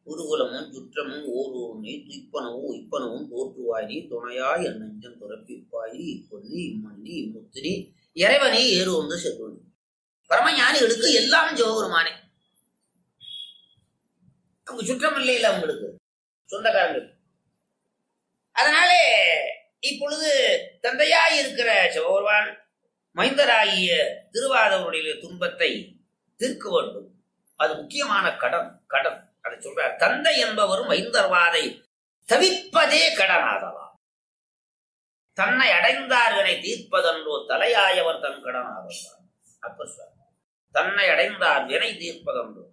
உருகுலமும் சுற்றமும் ஓரூர் நீ துய்ப்பனவும் இப்பனவும் தோற்றுவாய் நீ துணையாய் என் நெஞ்சம் துறப்பிப்பாய் நீ இப்பொன்னி இம்மண்ணி இம்முத்திரி இறைவனே ஏறு வந்து செல்வன் பரமஞானிகளுக்கு எல்லாம் சிவபெருமானே அவங்க சுற்றம் இல்லையில அவங்களுக்கு சொந்தக்காரங்கள் அதனாலே இப்பொழுது தந்தையாய் இருக்கிற சிவபெருமான் மைந்தராகிய திருவாதவருடைய துன்பத்தை தீர்க்க வேண்டும் அது முக்கியமான கடன் கடன் அதை சொல்றார் தந்தை என்பவரும் மைந்தர்வாதை தவிப்பதே கடனாகலாம் தன்னை அடைந்தார்களை தீர்ப்பதன்றோ தலையாயவர் தன் கடனாகலாம் அப்ப சொல்றார். தன்னை அடைந்தார் வினை தீர்ப்பதன்றோ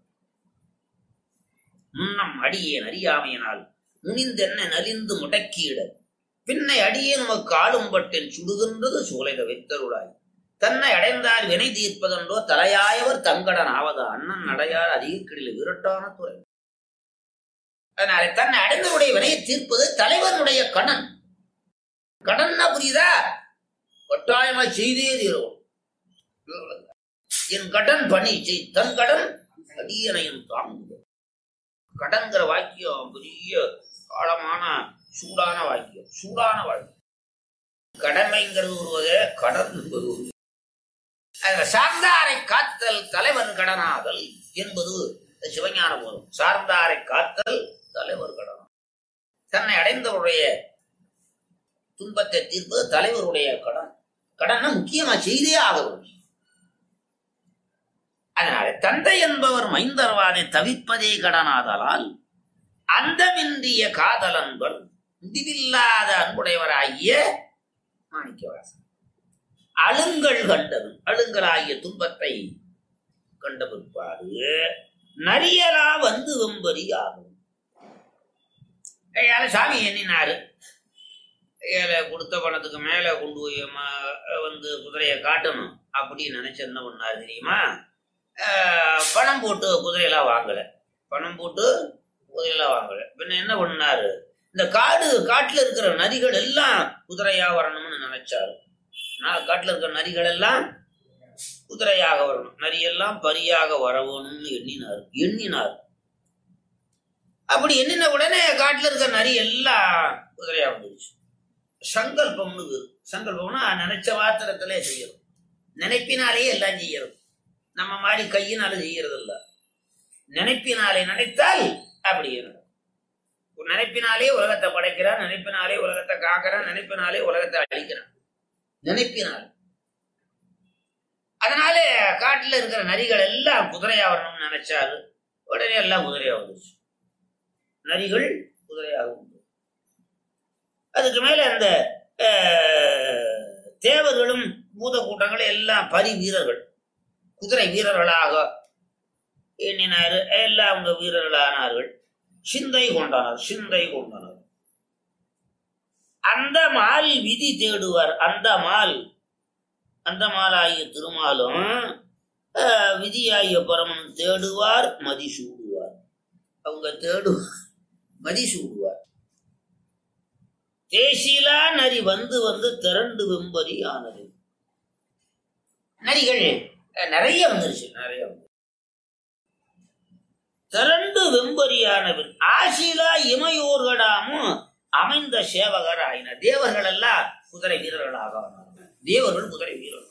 முன்னம் அடியேன் அறியாமையினால் முனிந்தென்ன நலிந்து முடக்கியிட பின்னை அடியே நமக்கு ஆளும்பட்டில் சுடுகின்றது சூளைத வைத்தருளாய் தன்னை அடைந்தார் வினை தீர்ப்பதென்றோ தலையாயவர் தங்கடன் ஆவது அண்ணன் நடையார் அதிகக்கிடில் விரட்டான துறை அதனால தன்னை அடைந்தவருடைய வினையை தீர்ப்பது தலைவனுடைய கடன் கடன்னா புரியுதா கட்டாயமா செய்தே தீரும் என் கடன் பணி செய் தன் கடன் அடியனையும் தாங்குக கடன்கிற வாக்கியம் பெரிய ஆழமான சூடான வாக்கியம் சூடான வாக்கியம் கடமைங்கிறது ஒருவதே கடன் என்பது ஒரு அதுல சார்ந்தாரை காத்தல் தலைவன் கடனாதல் என்பது சிவஞான போதும் சார்ந்தாரை காத்தல் தலைவர் கடனா தன்னை அடைந்தவருடைய துன்பத்தை தீர்ப்பது தலைவருடைய கடன் கடனை முக்கியமா செய்தே ஆக வேண்டும் அதனால தந்தை என்பவர் மைந்தர்வாதை தவிப்பதே கடனாதலால் அந்தமின்றிய காதலன்பர் முடிவில்லாத அன்புடையவராகிய மாணிக்கவாசன் அழுங்கள் கண்டவன் அழுங்கலாகிய துன்பத்தை கண்ட பிற்பாடு நரியலா வந்து வெம்பரி ஆகும் ஐயால சாமி எண்ணினாரு ஏழை கொடுத்த பணத்துக்கு மேல கொண்டு போய் ம- வந்து குதிரையை காட்டணும் அப்படின்னு நினைச்சு என்ன பண்ணாரு தெரியுமா ஆஹ் பணம் போட்டு குதிரையெல்லாம் வாங்கல பணம் போட்டு குதிரையெல்லாம் வாங்கல பின்ன என்ன பண்ணாரு இந்த காடு காட்டுல இருக்கிற நரிகள் எல்லாம் குதிரையா வரணும்னு நினைச்சாரு நான் காட்டுல இருக்கிற நரிகள் எல்லாம் குதிரையாக வரணும் நரியெல்லாம் பரியாக வரணும்னு எண்ணினார் எண்ணினார் அப்படி எண்ணின உடனே காட்டுல இருக்கிற நரி எல்லாம் குதிரையா வந்துருச்சு சங்கல்பம்னு பேரு. சங்கல்பம்னா நினைச்ச வாத்திரத்திலே செய்யணும் நினைப்பினாலேயே எல்லாம் செய்யறது நம்ம மாதிரி கையினால செய்யறது இல்ல நினைப்பினாலே நினைத்தால் அப்படியே நடக்கும் ஒரு நினைப்பினாலே உலகத்தை படைக்கிறான் நினைப்பினாலே உலகத்தை காக்கிறான் நினைப்பினாலே உலகத்தை அழிக்கிறான் நினைப்பினால் அதனால காட்டுல இருக்கிற நரிகள் எல்லாம் குதிரையா வரணும்னு நினைச்சாரு உடனே எல்லாம் குதிரையா வந்துச்சு நரிகள் குதிரையாக உண்டு அதுக்கு மேல அந்த அஹ், தேவர்களும் பூத கூட்டங்களும் எல்லாம் பரி வீரர்கள் குதிரை வீரர்களாக எண்ணினாரு எல்லாம் அவங்க வீரர்களானார்கள் சிந்தை கொண்டனர் சிந்தை கொண்டனர் அந்த மால் விதி தேடுவார் அந்த மால் அந்த மாலாகிய திருமாலும் அஹ், விதியாகிய பரமனும் தேடுவார் மதி சூடுவார் அவங்க தேடுவார் மதி சூடுவார் தேசிலா நரி வந்து வந்து திரண்டு வெம்பரி ஆனது நரிகள் அஹ், நிறைய வந்துருச்சு நிறைய வந்து திரண்டு வெம்பரியானவன் ஆசிலா இமையோர்களாமும் அமைந்த சேவகர் ஆயினர் தேவர்கள் எல்லாம் குதிரை வீரர்களாக ஆனார்கள் தேவர்கள் குதிரை வீரர்கள்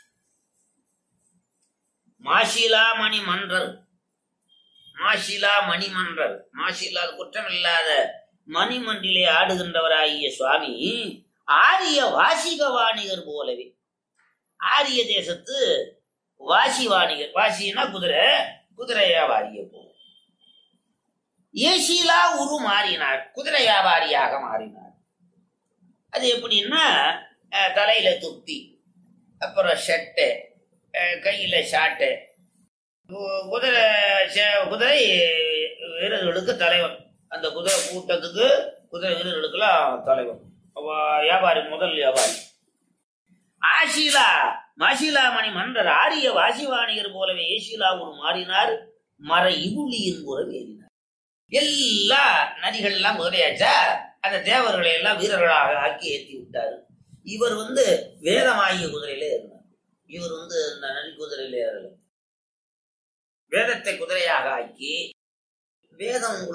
மாசிலா மணி மன்றர் மாசிலா மணிமன்றர் மாசிலா குற்றம் இல்லாத மணிமன்றிலே ஆடுகின்றவராகிய சுவாமி ஆரிய வாசிக வாணிகர் போலவே ஆரிய தேசத்து வாசி வாணிகர் வாசினா குதிரை குதிரை வியாபாரிய போல ஏசிலா உரு மாறினார் குதிரை வியாபாரியாக மாறினார் அது எப்படின்னா அஹ், தலையில துப்பி அப்புறம் ஷெட்டு அஹ், கையில ஷாட்டு கு- குதிரை சே- குதிரை வீரர்களுக்கு தலைவன் அந்த குதிரை கூட்டத்துக்கு குதிரை வீரர்களுக்கெல்லாம் தலைவன் அவ வியாபாரி முதல் வியாபாரி ஆசிலா மாசிலாமணி மன்றர் ஆரிய வாசிவாணியர் போலவே ஏசிலா ஒரு மாறினார் மர இவுளியின் புறம் ஏறினார் எல்லா நதிகள் எல்லாம் குதிரையாச்சா அந்த தேவர்களை எல்லாம் வீரர்களாக ஆக்கி ஏற்றி விட்டாரு இவர் வந்து வேதமாகிய குதிரையிலே இருந்தார் இவர் வந்து இந்த நரி குதிரையிலே ஏறல வேதத்தை குதிரையாக ஆக்கி வேதம்